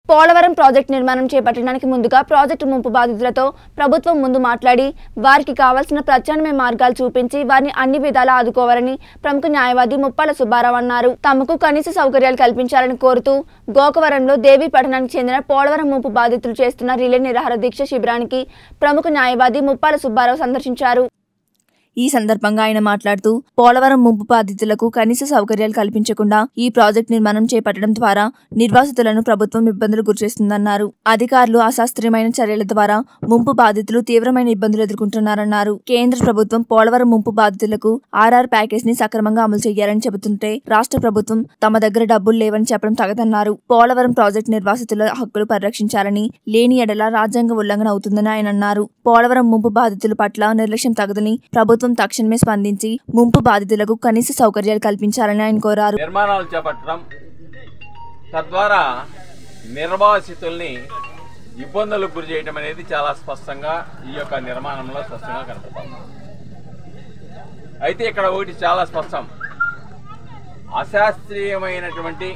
Polavaram project నిర్మాణం చేపట్టడానికి ముందుగా ప్రాజెక్టు ముంపు బాధితులతో ప్రభుత్వం ముందు మాట్లాడి వారికి కావాల్సిన ప్రత్యామ్నాయ మార్గాలు చూపించి వారిని అన్ని విధాలా ఆదుకోవాలని ప్రముఖ న్యాయవాది ముప్పాల సుబ్బారావు అన్నారు తమకు కనీస సౌకర్యాలు కల్పించాలని కోరుతూ గోకవరంలో దేవీ పట్టణానికి చెందిన పోలవరం ముంపు బాధితులు చేస్తున్న రిలే నిరాహార దీక్ష శిబిరానికి ప్రముఖ న్యాయవాది ముప్పాల సుబ్బారావు సందర్శించారు ఈ సందర్భంగా ఆయన మాట్లాడుతూ పోలవరం ముంపు బాధితులకు కనీస సౌకర్యాలు కల్పించకుండా ఈ ప్రాజెక్టు నిర్మాణం చేపట్టడం ద్వారా నిర్వాసితులను ప్రభుత్వం ఇబ్బందులు గురిచేస్తుందన్నారు అధికారులు అశాస్త్రీయమైన చర్యల ద్వారా ముంపు బాధితులు తీవ్రమైన ఇబ్బందులు ఎదుర్కొంటున్నారన్నారు కేంద్ర ప్రభుత్వం పోలవరం ముంపు బాధితులకు ఆర్ఆర్ ప్యాకేజ్ ని సక్రమంగా అమలు చేయాలని చెబుతుంటే రాష్ట్ర ప్రభుత్వం తమ దగ్గర డబ్బులు లేవని చెప్పడం తగదన్నారు పోలవరం ప్రాజెక్టు నిర్వాసితుల హక్కులు పరిరక్షించాలని లేని ఎడల రాజ్యాంగ ఉల్లంఘన అవుతుందని ఆయన అన్నారు పోలవరం ముంపు బాధితుల పట్ల నిర్లక్ష్యం తగదని ప్రభుత్వం తక్షణమే స్పందించి ముంపు బాధితులకు కనీస సౌకర్యాలు కల్పించాలని ఆయన కోరారు నిర్మాణాలు చేపట్టడం తద్వారా నిర్వాసితుల్ని ఇబ్బందులకు గురి చేయడం అనేది చాలా స్పష్టంగా ఈ యొక్క నిర్మాణంలో స్పష్టంగా కనపడుతుంది అయితే ఇక్కడ ఒకటి చాలా స్పష్టం అశాస్త్రీయమైనటువంటి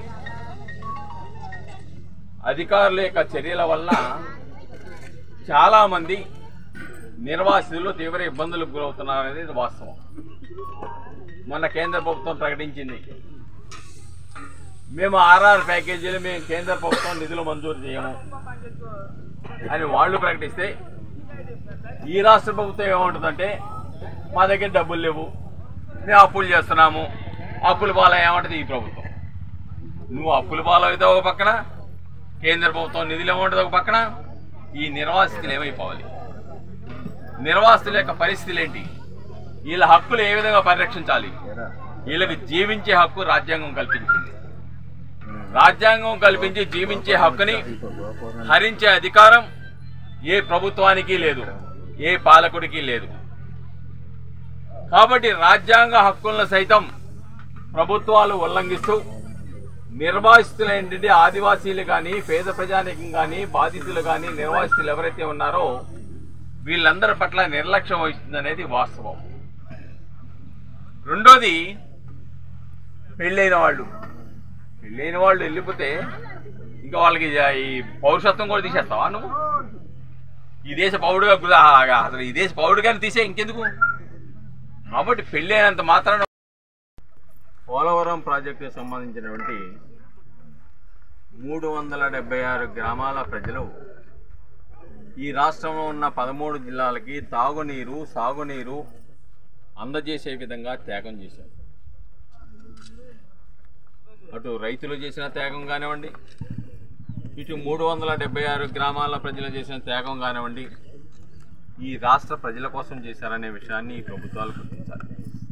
అధికారుల యొక్క చర్యల వల్ల చాలామంది నిర్వాసితులు తీవ్ర ఇబ్బందులకు గురవుతున్నారు అనేది వాస్తవం మొన్న కేంద్ర ప్రభుత్వం ప్రకటించింది మేము ఆర్ఆర్ ప్యాకేజీలు మేము కేంద్ర ప్రభుత్వం నిధులు మంజూరు చేయము అని వాళ్ళు ప్రకటిస్తే ఈ రాష్ట్ర ప్రభుత్వం ఏమంటుందంటే మా దగ్గర డబ్బులు లేవు మేము అప్పులు చేస్తున్నాము అప్పుల పాల ఏమంటుంది ఈ ప్రభుత్వం నువ్వు అప్పుల పాలైతే ఒక పక్కన కేంద్ర ప్రభుత్వం నిధులు ఏమంటుంది ఒక పక్కన ఈ నిర్వాసితులు ఏమైపోవాలి నిర్వాసితుల యొక్క పరిస్థితులు ఏంటి వీళ్ళ హక్కులు ఏ విధంగా పరిరక్షించాలి వీళ్ళకి జీవించే హక్కు రాజ్యాంగం కల్పించింది రాజ్యాంగం కల్పించి జీవించే హక్కుని హరించే అధికారం ఏ ప్రభుత్వానికి లేదు ఏ పాలకుడికి లేదు కాబట్టి రాజ్యాంగ హక్కులను సైతం ప్రభుత్వాలు ఉల్లంఘిస్తూ నిర్వాసితులైనటువంటి ఆదివాసీలు కానీ పేద ప్రజానికం కానీ బాధితులు కానీ నిర్వాసితులు ఎవరైతే ఉన్నారో వీళ్ళందరి పట్ల నిర్లక్ష్యం వహిస్తుంది అనేది వాస్తవం రెండోది పెళ్ళైన వాళ్ళు పెళ్ళైన వాళ్ళు వెళ్ళిపోతే ఇంకా వాళ్ళకి ఈ పౌరుషత్వం కూడా తీసేస్తావా నువ్వు ఈ దేశ పౌరుడుగా గుద- అసలు ఈ దేశ పౌరుడుగానే తీసే ఇంకెందుకు కాబట్టి పెళ్ళైనంత మాత్రాన పోలవరం ప్రాజెక్టుకు సంబంధించినటువంటి మూడు వందల డెబ్బై ఆరు గ్రామాల ప్రజలు ఈ రాష్ట్రంలో ఉన్న పదమూడు జిల్లాలకి తాగునీరు సాగునీరు అందజేసే విధంగా త్యాగం చేశారు అటు రైతులు చేసిన త్యాగం కానివ్వండి ఇటు మూడు వందల డెబ్బై ఆరు గ్రామాల ప్రజలు చేసిన త్యాగం కానివ్వండి ఈ రాష్ట్ర ప్రజల కోసం చేశారనే విషయాన్ని ఈ ప్రభుత్వాలు గుర్తించాలి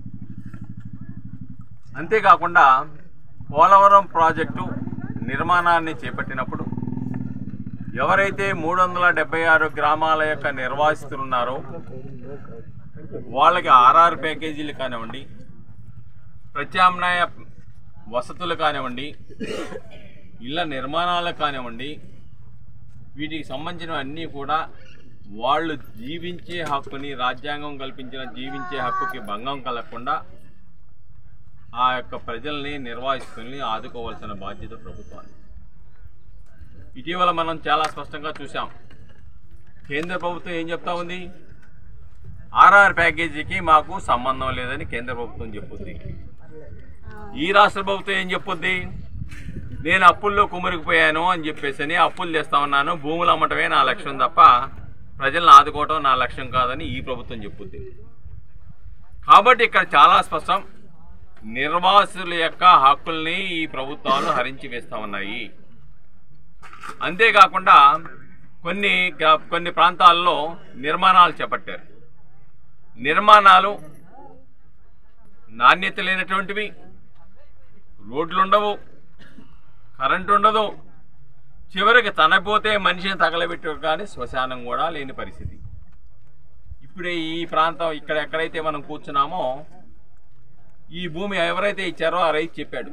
అంతేకాకుండా పోలవరం ప్రాజెక్టు నిర్మాణాన్ని చేపట్టినప్పుడు ఎవరైతే మూడు వందల డెబ్బై ఆరు గ్రామాల యొక్క నిర్వాసితులు ఉన్నారో వాళ్ళకి ఆర్ఆర్ ప్యాకేజీలు కానివ్వండి ప్రత్యామ్నాయ వసతులు కానివ్వండి ఇళ్ళ నిర్మాణాలు కానివ్వండి వీటికి సంబంధించిన అన్నీ కూడా వాళ్ళు జీవించే హక్కుని రాజ్యాంగం కల్పించిన జీవించే హక్కుకి భంగం కలగకుండా ఆ యొక్క ప్రజల్ని నిర్వాహిస్తుల్ని ఆదుకోవాల్సిన బాధ్యత ప్రభుత్వానికి ఇటీవల మనం చాలా స్పష్టంగా చూసాం కేంద్ర ప్రభుత్వం ఏం చెప్తా ఉంది ఆర్ఆర్ ప్యాకేజీకి మాకు సంబంధం లేదని కేంద్ర ప్రభుత్వం చెప్పుద్ది ఈ రాష్ట్ర ప్రభుత్వం ఏం చెప్పుద్ది నేను అప్పుల్లో కుమరికిపోయాను అని చెప్పేసి అప్పులు చేస్తా ఉన్నాను భూములు అమ్మటమే నా లక్ష్యం తప్ప ప్రజలను ఆదుకోవటం నా లక్ష్యం కాదని ఈ ప్రభుత్వం చెప్పుద్ది కాబట్టి ఇక్కడ చాలా స్పష్టం నిర్వాసుల యొక్క హక్కుల్ని ఈ ప్రభుత్వాలు హరించి వేస్తా ఉన్నాయి అంతేకాకుండా కొన్ని గ్రా- కొన్ని ప్రాంతాల్లో నిర్మాణాలు చేపట్టారు నిర్మాణాలు నాణ్యత లేనటువంటివి రోడ్లు ఉండవు కరెంటు ఉండదు చివరికి తనపోతే మనిషిని తగలబెట్టారు కానీ శ్మశానం కూడా లేని పరిస్థితి ఇప్పుడే ఈ ప్రాంతం ఇక్కడ ఎక్కడైతే మనం కూర్చున్నామో ఈ భూమి ఎవరైతే ఇచ్చారో ఆ రైతు చెప్పాడు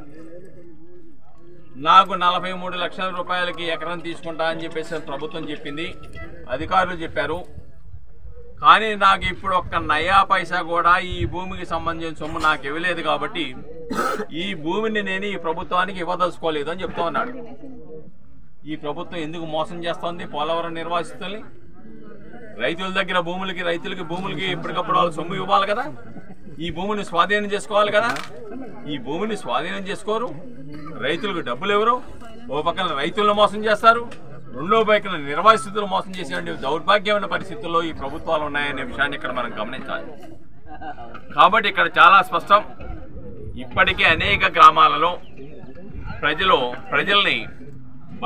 నాకు నలభై మూడు లక్షల రూపాయలకి ఎకరం తీసుకుంటా అని చెప్పేసి ప్రభుత్వం చెప్పింది అధికారులు చెప్పారు కానీ నాకు ఇప్పుడు ఒక్క నయా పైసా కూడా ఈ భూమికి సంబంధించిన సొమ్ము నాకు ఇవ్వలేదు కాబట్టి ఈ భూమిని నేను ఈ ప్రభుత్వానికి ఇవ్వదలుచుకోలేదు అని చెప్తా ఉన్నాడు ఈ ప్రభుత్వం ఎందుకు మోసం చేస్తోంది పోలవరం నిర్వాసితుల్ని రైతుల దగ్గర భూములకి రైతులకి భూములకి ఎప్పటికప్పుడు వాళ్ళు సొమ్ము ఇవ్వాలి కదా ఈ భూమిని స్వాధీనం చేసుకోవాలి కదా ఈ భూమిని స్వాధీనం చేసుకోరు రైతులకు డబ్బులు ఎవరు ఓ పక్కన రైతులను మోసం చేస్తారు రెండో పక్కన నిర్వాసితులు మోసం చేసే దౌర్భాగ్యమైన పరిస్థితుల్లో ఈ ప్రభుత్వాలు ఉన్నాయనే విషయాన్ని ఇక్కడ మనం గమనించాలి కాబట్టి ఇక్కడ చాలా స్పష్టం ఇప్పటికే అనేక గ్రామాలలో ప్రజలు ప్రజల్ని